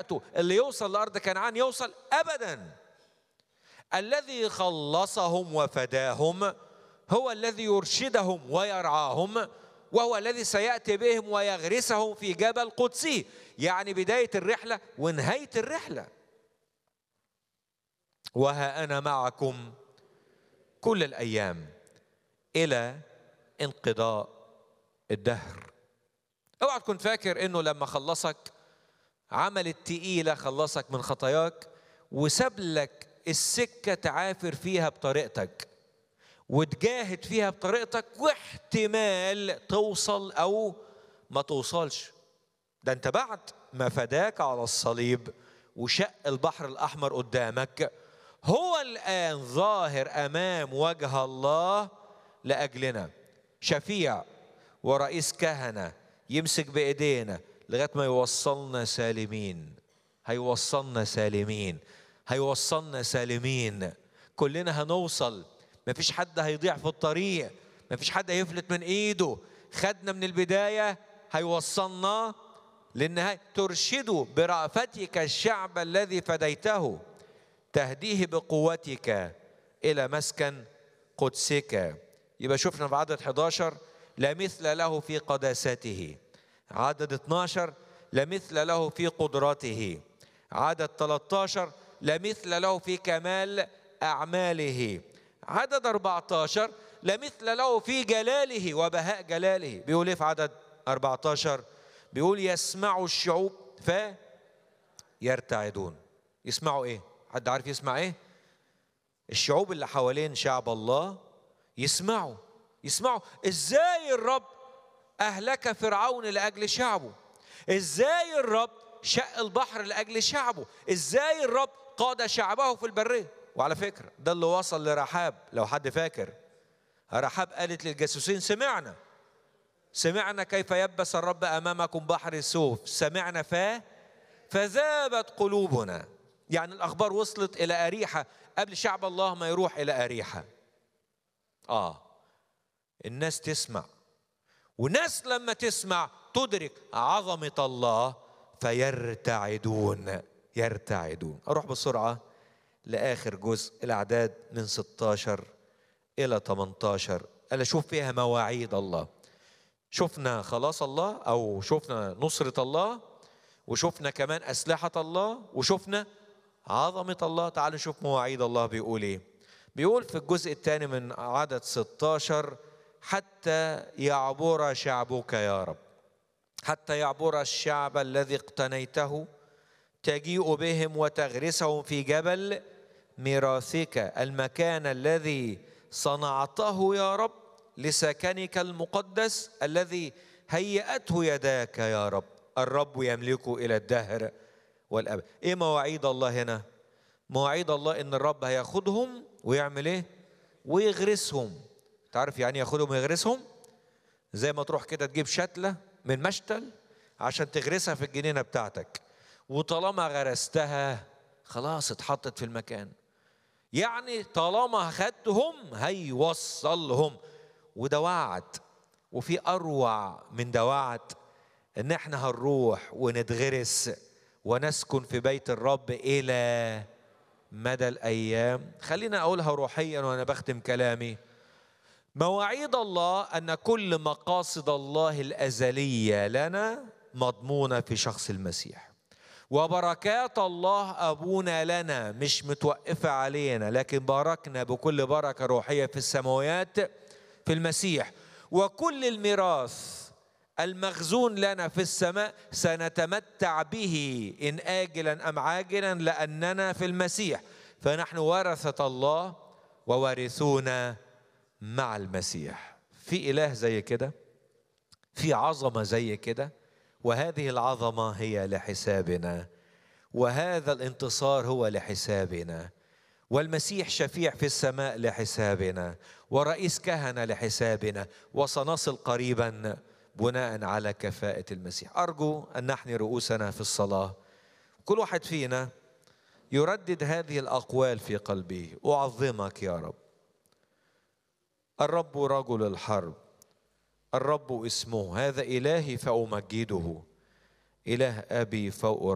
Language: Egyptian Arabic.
بتاعته اللي يوصل لأرض كنعان يوصل أبدا الذي خلصهم وفداهم هو الذي يرشدهم ويرعاهم وهو الذي سيأتي بهم ويغرسهم في جبل قدسي يعني بداية الرحلة ونهاية الرحلة وها أنا معكم كل الأيام إلى انقضاء الدهر اوعى تكون فاكر انه لما خلصك عمل التقيلة خلصك من خطاياك وساب لك السكة تعافر فيها بطريقتك وتجاهد فيها بطريقتك واحتمال توصل او ما توصلش ده انت بعد ما فداك على الصليب وشق البحر الاحمر قدامك هو الان ظاهر امام وجه الله لاجلنا شفيع ورئيس كهنه يمسك بايدينا لغايه ما يوصلنا سالمين هيوصلنا سالمين هيوصلنا سالمين كلنا هنوصل مفيش حد هيضيع في الطريق مفيش حد هيفلت من ايده خدنا من البدايه هيوصلنا للنهايه ترشده برأفتك الشعب الذي فديته تهديه بقوتك الى مسكن قدسك يبقى شفنا في عدد 11 لا مثل له في قداسته عدد 12 لا مثل له في قدرته عدد 13 لا مثل له في كمال أعماله عدد 14 لا مثل له في جلاله وبهاء جلاله بيقول ايه في عدد 14 بيقول يسمع الشعوب ف يرتعدون يسمعوا ايه حد عارف يسمع ايه الشعوب اللي حوالين شعب الله يسمعوا يسمعوا ازاي الرب اهلك فرعون لاجل شعبه ازاي الرب شق البحر لاجل شعبه ازاي الرب قاد شعبه في البريه وعلى فكره ده اللي وصل لرحاب لو حد فاكر رحاب قالت للجاسوسين سمعنا سمعنا كيف يبس الرب امامكم بحر السوف سمعنا ف فذابت قلوبنا يعني الاخبار وصلت الى اريحه قبل شعب الله ما يروح الى اريحه اه الناس تسمع وناس لما تسمع تدرك عظمه الله فيرتعدون يرتعدون اروح بسرعه لاخر جزء الاعداد من 16 الى 18 الا اشوف فيها مواعيد الله شفنا خلاص الله او شفنا نصره الله وشفنا كمان اسلحه الله وشفنا عظمه الله تعالوا نشوف مواعيد الله بيقول ايه بيقول في الجزء الثاني من عدد 16 حتى يعبر شعبك يا رب حتى يعبر الشعب الذي اقتنيته تجيء بهم وتغرسهم في جبل ميراثك المكان الذي صنعته يا رب لسكنك المقدس الذي هيأته يداك يا رب الرب يملك إلى الدهر والأبد إيه مواعيد الله هنا مواعيد الله إن الرب هياخدهم ويعمل إيه ويغرسهم تعرف يعني ياخدهم ويغرسهم زي ما تروح كده تجيب شتلة من مشتل عشان تغرسها في الجنينة بتاعتك وطالما غرستها خلاص اتحطت في المكان يعني طالما خدتهم هيوصلهم وده وعد وفي اروع من ده وعد ان احنا هنروح ونتغرس ونسكن في بيت الرب الى مدى الايام خلينا اقولها روحيا وانا بختم كلامي مواعيد الله ان كل مقاصد الله الازليه لنا مضمونه في شخص المسيح وبركات الله ابونا لنا مش متوقفه علينا لكن باركنا بكل بركه روحيه في السماوات في المسيح وكل الميراث المخزون لنا في السماء سنتمتع به ان اجلا ام عاجلا لاننا في المسيح فنحن ورثه الله ووارثون مع المسيح في اله زي كده في عظمه زي كده وهذه العظمه هي لحسابنا وهذا الانتصار هو لحسابنا والمسيح شفيع في السماء لحسابنا ورئيس كهنه لحسابنا وسنصل قريبا بناء على كفاءه المسيح ارجو ان نحني رؤوسنا في الصلاه كل واحد فينا يردد هذه الاقوال في قلبه اعظمك يا رب الرب رجل الحرب الرب اسمه هذا إلهي فأمجده إله أبي فوق